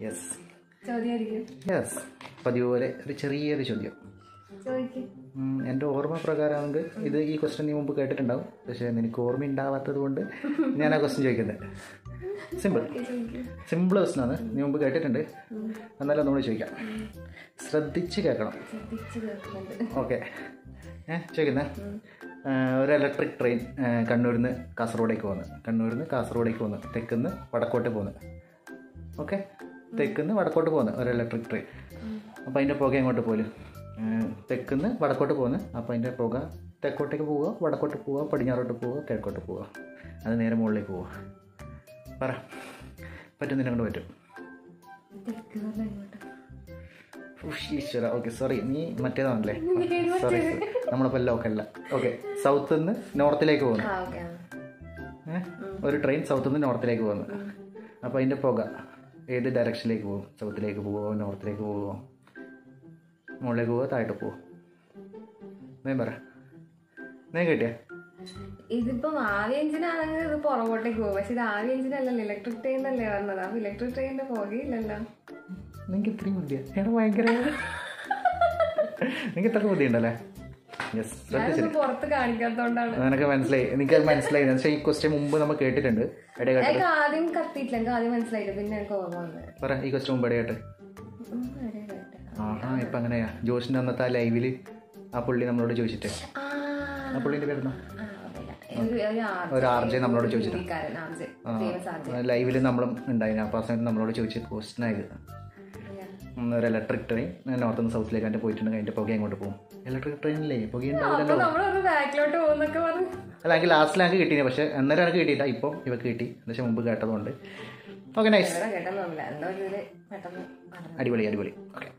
Yes ചോദ്യമായിരിക്കും yes പതിവ് പോലെ ഒരു ചെറിയൊരു ചോദ്യം ചോദിക്കും ഉം, എൻ്റെ ഓർമ്മ പ്രകാരമാണെങ്കിൽ ഇത് ഈ ക്വസ്റ്റ്യൻ നീ മുമ്പ് കേട്ടിട്ടുണ്ടാവും പക്ഷേ നിനക്ക് ഓർമ്മ ഉണ്ടാവാത്തത് കൊണ്ട് ഞാൻ ആ ക്വസ്റ്റ്യൻ ചോദിക്കുന്നത് സിമ്പിൾ ചോദിക്കും സിമ്പിൾ ക്വസ്റ്റ്യനാണ് നീ മുമ്പ് കേട്ടിട്ടുണ്ട് എന്നാലും ഒന്നുകൂടി ചോദിക്കാം ശ്രദ്ധിച്ച് കേൾക്കണം ശ്രദ്ധിച്ച് കേൾക്കുന്നുണ്ട് ഓക്കെ ഏ ചോദിക്കുന്നേ ഒരു ഇലക്ട്രിക് ട്രെയിൻ കണ്ണൂരിൽ നിന്ന് കാസർഗോഡേക്ക് പോകുന്നു കണ്ണൂരിൽ നിന്ന് കാസർഗോഡേക്ക് പോകുന്നു തെക്കുന്ന് വടക്കോട്ട് പോകുന്നു ഓക്കെ തെക്കുന്ന് വടക്കോട്ട് പോകുന്നു ഒരു ഇലക്ട്രിക് ട്രെയിൻ അപ്പോൾ അതിൻ്റെ പുക എങ്ങോട്ട് പോലും തെക്കുന്ന് വടക്കോട്ട് പോകുന്നു അപ്പോൾ അതിൻ്റെ പുക തെക്കോട്ടേക്ക് പോവുക വടക്കോട്ട് പോവുക പടിഞ്ഞാറോട്ട് പോവുക കിഴക്കോട്ട് പോവുക അത് നേരെ മുകളിലേക്ക് പോവുക പറ പറ്റുന്നില്ല കൊണ്ട് പറ്റും തെക്ക് പറഞ്ഞാൽ ഇങ്ങോട്ട് ഉഷ്, ഈശ്വര ഓക്കെ സോറി നീ മറ്റേതാണല്ലേ സോറി നമ്മളിപ്പോൾ ലോക്കല്ല ഓക്കെ സൗത്ത് നിന്ന് നോർത്തിലേക്ക് പോകുന്നു ആ ഓക്കെ ഏ? ഒരു ട്രെയിൻ സൗത്ത് നിന്ന് നോർത്തിലേക്ക് പോകുന്നു അപ്പോൾ അതിൻ്റെ പുക ഏത് ഡയറക്ഷനിലേക്ക് പോകും സൗത്തിലേക്ക് പോവോ നോർത്തിലേക്ക് പോവോ മുകളിലേക്ക് പോവോ താഴോട്ട് പോവോ നീ പറ നീ കിട്ടിയ ഇതിപ്പം ആവി എഞ്ചിനാണെങ്കിൽ ഇത് പുറകോട്ടേക്ക് പോകും പക്ഷെ ഇത് ആവി എഞ്ചിൻ അല്ലല്ലോ ഇലക്ട്രിക് ട്രെയിൻ അല്ലേ പറഞ്ഞത് അപ്പൊ ഇലക്ട്രിക് ട്രെയിനിന്റെ പുകയില്ലല്ലോ നിങ്ങൾക്ക് ഇത്രയും ബുദ്ധിയാ എടാ ഭയങ്കര നിങ്ങൾക്ക് ഇത്ര ബുദ്ധി ഉണ്ടല്ലേ യെസ് ശ്രദ്ധിച്ചില്ല ഞാനിത് പുറത്ത് കാണിക്കാത്തോണ്ടാണ് നിനക്ക് മനസ്സിലായി എനിക്ക് മനസ്സിലായി പക്ഷേ ഈ ക്വസ്റ്റ്യൻ മുമ്പ് നമ്മൾ കേട്ടിട്ടുണ്ട് എടേ കേട്ട് എനിക്ക് ആദ്യം കത്തിയിട്ടില്ല എനിക്ക് ആദ്യം മനസ്സിലായില്ല പിന്നെ എനിക്ക് ഓർമ്മ വന്നത് പറ ഈ ക്വസ്റ്റ്യൻ മുമ്പ് എടേ കേട്ട് ഉം, ആരെയാ കേട്ടെ? ആഹാ ഇപ്പം അങ്ങനെയാ ജോഷിൻ്റെ അന്നത്തെ ആ ലൈവിൽ ആ പുള്ളി നമ്മളോട് ചോദിച്ചിട്ട് ആ, ആ പുള്ളിൻ്റെ പേരുന്നോ ആ, ഓർമ്മയില്ല. ഒരു- ഒരു ആർജെ. ഒരു ആർ ജെ നമ്മളോട് ചോദിച്ചിട്ട് ഹിന്ദിക്കാരൻ ആർജെ. famous RJ. ലൈവിൽ നമ്മളും ഉണ്ടായിരുന്നു അപ്പോൾ ആ സമയത്ത് നമ്മളോട് ചോദിച്ച ക്വസ്റ്റ്യൻ ആയത് ഉം, ഒരു ഇലക്ട്രിക് ട്രെയിൻ നോർത്ത് നിന്ന് സൗത്തിലേക്ക് അതിൻ്റെ പോയിട്ടുണ്ടെങ്കിൽ അതിൻ്റെ പുക എങ്ങോട്ട് പോകും ഇലക്ട്രിക് ട്രെയിനില്ലേ പുക അപ്പൊ ഉണ്ടാവില്ലല്ലോ നമ്മളൊന്ന് ബാക്കിലോട്ട് പോകുന്നൊക്കെ പറഞ്ഞു അല്ല എനിക്ക് ലാസ്റ്റിൽ എനിക്ക് കിട്ടിയത് പക്ഷേ അന്നേരം എനിക്ക് കിട്ടിയില്ല ഇപ്പം ഇവക്ക് കിട്ടി പക്ഷേ മുമ്പ് കേട്ടതുകൊണ്ട് ഓക്കെ നൈസ് ഇവിടെ കേട്ടെന്ന് തോന്നില്ല എന്തോ ഒരു ഇതില് പെട്ടെന്ന് പറഞ്ഞു അടിപൊളി അടിപൊളി ഓക്കെ